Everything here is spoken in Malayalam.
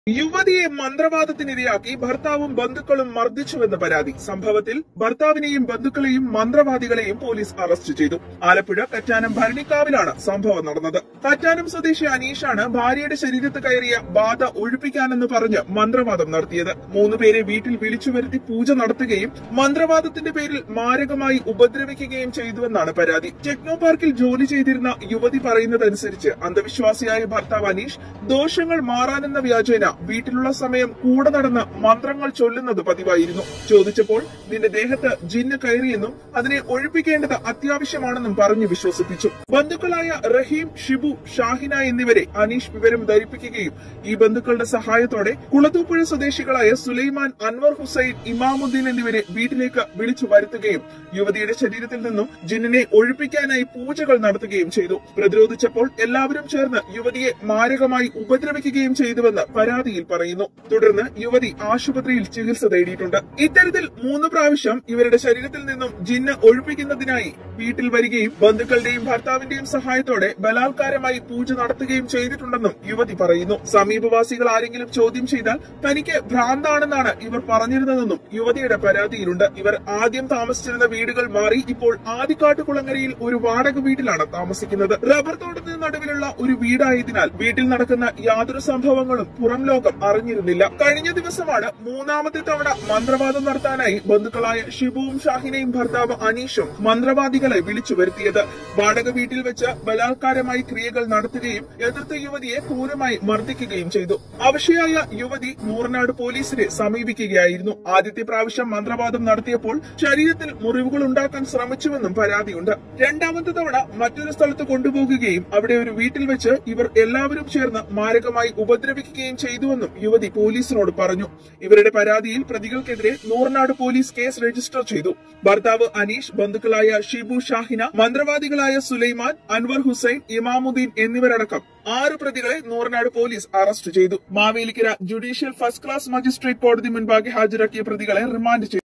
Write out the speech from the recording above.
യുവതിയെ മന്ത്രവാദത്തിനിരയാക്കി ഭർത്താവും ബന്ധുക്കളും മർദ്ദിച്ചുവെന്ന പരാതി സംഭവത്തിൽ ഭർത്താവിനെയും ബന്ധുക്കളെയും മന്ത്രവാദികളെയും പോലീസ് അറസ്റ്റ് ചെയ്തു ആലപ്പുഴ കറ്റാനം ഭരണിക്കാവിലാണ് സംഭവം നടന്നത് കറ്റാനം സ്വദേശി അനീഷാണ് ഭാര്യയുടെ ശരീരത്ത് കയറിയ ബാധ ഒഴിപ്പിക്കാനെന്ന് പറഞ്ഞ് മന്ത്രവാദം നടത്തിയത് മൂന്നുപേരെ വീട്ടിൽ വിളിച്ചു വരുത്തി പൂജ നടത്തുകയും മന്ത്രവാദത്തിന്റെ പേരിൽ മാരകമായി ഉപദ്രവിക്കുകയും ചെയ്തുവെന്നാണ് പരാതി ടെക്നോ പാർക്കിൽ ജോലി ചെയ്തിരുന്ന യുവതി പറയുന്നതനുസരിച്ച് അന്ധവിശ്വാസിയായ ഭർത്താവ് അനീഷ് ദോഷങ്ങൾ മാറാനെന്ന വ്യാജേന വീട്ടിലുള്ള സമയം കൂടെ നടന്ന് മന്ത്രങ്ങൾ ചൊല്ലുന്നത് പതിവായിരുന്നു ചോദിച്ചപ്പോൾ നിന്റെ ദേഹത്ത് ജിന്ന് കയറിയെന്നും അതിനെ ഒഴിപ്പിക്കേണ്ടത് അത്യാവശ്യമാണെന്നും പറഞ്ഞു വിശ്വസിപ്പിച്ചു ബന്ധുക്കളായ റഹീം ഷിബു ഷാഹിന എന്നിവരെ അനീഷ് വിവരം ധരിപ്പിക്കുകയും ഈ ബന്ധുക്കളുടെ സഹായത്തോടെ കുളത്തൂപ്പുഴ സ്വദേശികളായ സുലൈമാൻ അൻവർ ഹുസൈൻ ഇമാമുദ്ദീൻ എന്നിവരെ വീട്ടിലേക്ക് വിളിച്ചു വരുത്തുകയും യുവതിയുടെ ശരീരത്തിൽ നിന്നും ജിന്നിനെ ഒഴിപ്പിക്കാനായി പൂജകൾ നടത്തുകയും ചെയ്തു പ്രതിരോധിച്ചപ്പോൾ എല്ലാവരും ചേർന്ന് യുവതിയെ മാരകമായി ഉപദ്രവിക്കുകയും ചെയ്തുവെന്ന് പരാതിയിൽ പറയുന്നു തുടർന്ന് യുവതി ആശുപത്രിയിൽ ചികിത്സ തേടിയിട്ടുണ്ട് ഇത്തരത്തിൽ മൂന്ന് പ്രാവശ്യം ഇവരുടെ ശരീരത്തിൽ നിന്നും ജിന്ന് ഒഴിപ്പിക്കുന്നതിനായി വീട്ടിൽ വരികയും ബന്ധുക്കളുടെയും ഭർത്താവിന്റെയും സഹായത്തോടെ ബലാത്കാരമായി പൂജ നടത്തുകയും ചെയ്തിട്ടുണ്ടെന്നും യുവതി പറയുന്നു സമീപവാസികൾ ആരെങ്കിലും ചോദ്യം ചെയ്താൽ തനിക്ക് ഭ്രാന്താണെന്നാണ് ഇവർ പറഞ്ഞിരുന്നതെന്നും യുവതിയുടെ പരാതിയിലുണ്ട് ഇവർ ആദ്യം താമസിച്ചിരുന്ന വീടുകൾ മാറി ഇപ്പോൾ ആദിക്കാട്ട് കുളങ്ങരയിൽ ഒരു വാടക വീട്ടിലാണ് താമസിക്കുന്നത് റബ്ബർ തോട്ടത്തിന് നടുവിലുള്ള ഒരു വീടായതിനാൽ വീട്ടിൽ നടക്കുന്ന യാതൊരു സംഭവങ്ങളും പുറം ലോകം അറിഞ്ഞിരുന്നില്ല കഴിഞ്ഞ ദിവസമാണ് മൂന്നാമത്തെ തവണ മന്ത്രവാദം നടത്താനായി ബന്ധുക്കളായ ഷിബുവും ഷാഹിനയും ഭർത്താവ് അനീഷും മന്ത്രവാദികളെ വിളിച്ചു വരുത്തിയത് വാടക വീട്ടിൽ വെച്ച് ബലാത്കാരമായി ക്രിയകൾ നടത്തുകയും എതിർത്ത യുവതിയെ ക്രൂരമായി മർദ്ദിക്കുകയും ചെയ്തു അവശയായ യുവതി നൂറനാട് പോലീസിനെ സമീപിക്കുകയായിരുന്നു ആദ്യത്തെ പ്രാവശ്യം മന്ത്രവാദം നടത്തിയപ്പോൾ ശരീരത്തിൽ മുറിവുകൾ ഉണ്ടാക്കാൻ ശ്രമിച്ചുവെന്നും പരാതിയുണ്ട് രണ്ടാമത്തെ തവണ മറ്റൊരു സ്ഥലത്ത് കൊണ്ടുപോകുകയും അവിടെ ഒരു വീട്ടിൽ വെച്ച് ഇവർ എല്ലാവരും ചേർന്ന് മാരകമായി ഉപദ്രവിക്കുകയും ചെയ്തുവെന്നും യുവതി പോലീസിനോട് പറഞ്ഞു ഇവരുടെ പരാതിയിൽ പ്രതികൾക്കെതിരെ നൂറനാട് പോലീസ് കേസ് രജിസ്റ്റർ ചെയ്തു ഭർത്താവ് അനീഷ് ബന്ധുക്കളായ ഷിബു ഷാഹിന മന്ത്രവാദികളായ സുലൈമാൻ അൻവർ ഹുസൈൻ ഇമാമുദ്ദീൻ എന്നിവരടക്കം ആറ് പ്രതികളെ നൂറനാട് പോലീസ് അറസ്റ്റ് ചെയ്തു Mavelikkara judicial first class magistrate കോടതി മുൻപാകെ ഹാജരാക്കിയ പ്രതികളെ റിമാൻഡ് ചെയ്തു